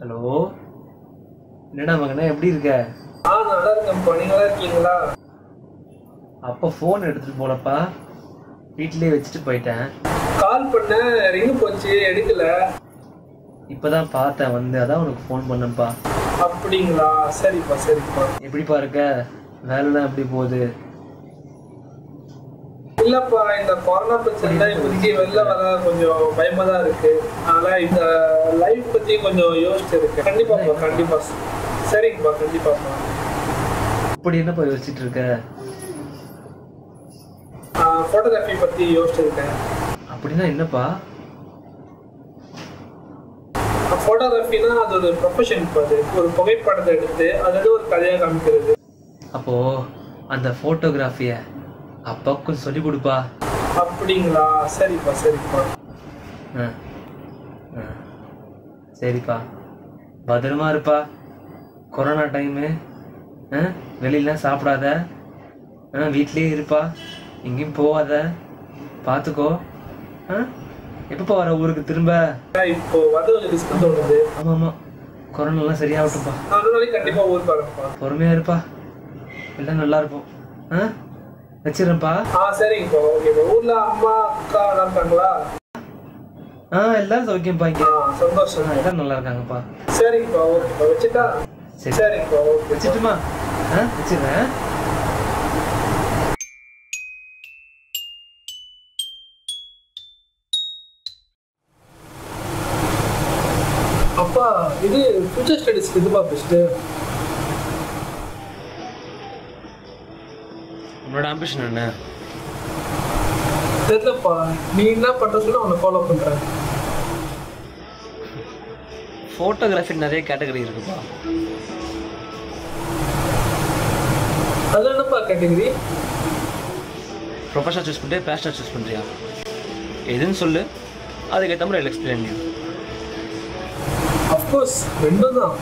Hello என்னடா மகனே எப்படி இருக்க ஆ நல்லா இருக்கேன்ப்பா நீங்க நல்லா இருக்கீங்களா அப்போ ஃபோன் எடுத்துட்டு போலப்பா வீட்டிலேயே வச்சுட்டு போயிட்டேன் கால் பண்ண ரிங் போச்சு எடுக்கல இப்பதான் பார்த்தேன் வந்து அதான் உனக்கு ஃபோன் பண்ணேன்ப்பா அப்படிங்களா சரிப்பா சரிப்பா எப்படிப்பா இருக்க வேலைலாம் எப்படி போகுது இல்லப்பா இந்த கொரோனா பிரச்சனை இப்போதைக்கு வெளில வர கொஞ்சம் பயமா தான் இருக்கு அதனால இந்த லைஃப் பத்தி கொஞ்சம் யோசிச்சு இருக்கேன் கண்டிப்பாப்பா கண்டிப்பா சரிங்கப்பா கண்டிப்பாப்பா இப்படி என்னப்பா யோசிச்சுட்டு இருக்க ஃபோட்டோகிராஃபி பத்தி யோசிச்சிருக்கேன் அப்படின்னா என்னப்பா ஃபோட்டோகிராஃபினா அது ஒரு ப்ரொஃபஷன் இப்போ அது ஒரு புகைப்படத்தை எடுத்து அதோட ஒரு கதையாக காமிக்கிறது அப்போ அந்த ஃபோட்டோகிராஃபிய அப்பாவுக்கும் சொல்லி கொடுப்பா அப்படிங்களா சரிப்பா சரிப்பா ஆ ஆ சரிப்பா பத்திரமா இருப்பா கொரோனா டைமு ஆ வெளியிலாம் சாப்பிடாத ஆ வீட்லயே இருப்பா எங்கேயும் போகாத பார்த்துக்கோ ஆ எப்பப்பா வர ஊருக்கு திரும்ப இப்போ வந்து கொஞ்சம் ரிஸ்க் தோணுது ஆமாம் ஆமாம் கொரோனாலாம் சரியாகட்டும்ப்பா அதனால கண்டிப்பா ஊருக்கு வரேன்ப்பா பொறுமையாக இருப்பா எல்லாம் நல்லா இருப்போம் ஆ வச்சிடுறேன்ப்பா ஆ சரிங்கப்பா ஓகேப்பா ஊர்ல அம்மா அக்கா நல்லா இருக்காங்களா ஆ எல்லாரும் சௌக்கியம்ப்பா இங்கே ஆ சந்தோஷம் ஆ எல்லாம் நல்லா இருக்காங்கப்பா சரிங்கப்பா ஓகேப்பா வச்சுட்டா சரி சரிங்கப்பா ஓகே வச்சுட்டுமா ஆ வச்சிடுறேன் அப்பா இது ஃபியூச்சர் ஸ்டடிஸ்க்கு இதுப்பா பெஸ்ட்டு உன்னோட ஆம்பிஷன் என்ன தெரியலப்பா நீ என்ன பண்ற சொல்ல உன்னை ஃபாலோ பண்றேன் ஃபோட்டோகிராஃபி நிறைய கேட்டகரி இருக்குப்பா அது என்னப்பா கேட்டகரி ப்ரொஃபஷனல் சூஸ் பண்ணிட்டு பேஷனாக சூஸ் பண்ணுறியா எதுன்னு சொல்லு அதுக்கேற்ற மாதிரி எக்ஸ்பிளைன் யூ அஃப்கோர்ஸ் ரெண்டும் தான்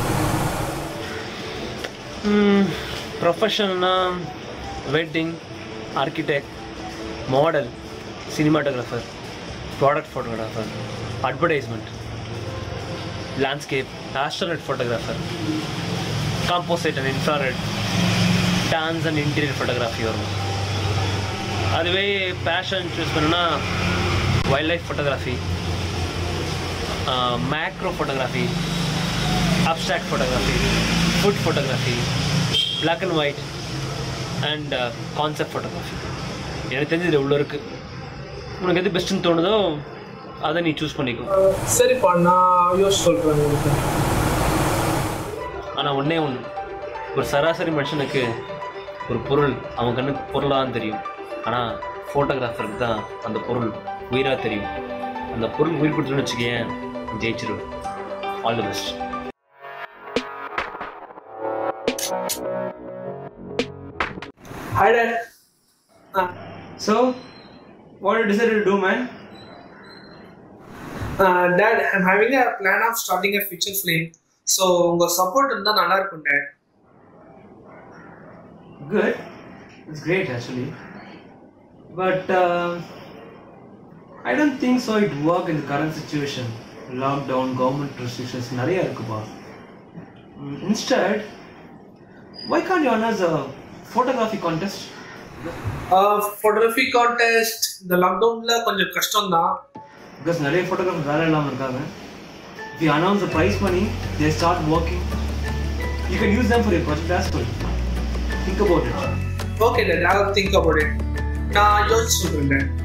ப்ரொஃபஷனல்னா wedding architect model cinematographer product photographer advertisement landscape astronaut photographer composite and infrared dance and interior photography வரும் அதுவே பேஷன் சூஸ் பண்ணுன்னா wildlife photography macro photography abstract photography food photography black and white and concept photography எனக்கு தெரிஞ்சு இதில் உள்ள இருக்குது உனக்கு எது பெஸ்ட்டுன்னு தோணுதோ அதை நீ சூஸ் பண்ணிக்கோ அஹ் சரிப்பா நான் யோசிச்சு சொல்றேன் உங்களுக்கு ஆனால் ஒன்றே ஒன்று ஒரு சராசரி மனுஷனுக்கு ஒரு பொருள் அவன் கண்ணுக்கு பொருளாக தான் தெரியும் ஆனால் ஃபோட்டோகிராஃபருக்கு தான் அந்த பொருள் உயிராக தெரியும் அந்த பொருள் உயிர் கொடுத்துன்னு வச்சுக்கேன் ஜெயிச்சிருவேன் all the best hi dad so what decide to do man dad I'm having a plan of starting a future film so உங்க சப்போர்ட் இருந்தால் நல்லா இருக்கும் dad Good. It's great actually. But uh, I don't think so it work in the current situation. Lockdown, government restrictions, நிறைய இருக்குப்பா Mm, Instead, why can't you organize a photography contest? Photography contest இந்த லாக்டவுன்ல கொஞ்சம் கஷ்டம் தான் Because நிறைய photographers வேலை இல்லாமல் இருக்காங்க. If you announce the prize money, they start working. You can use them for your project as well. Think about it. Okay dad I think about it நான் யோசிச்சு சொல்றேன் dad.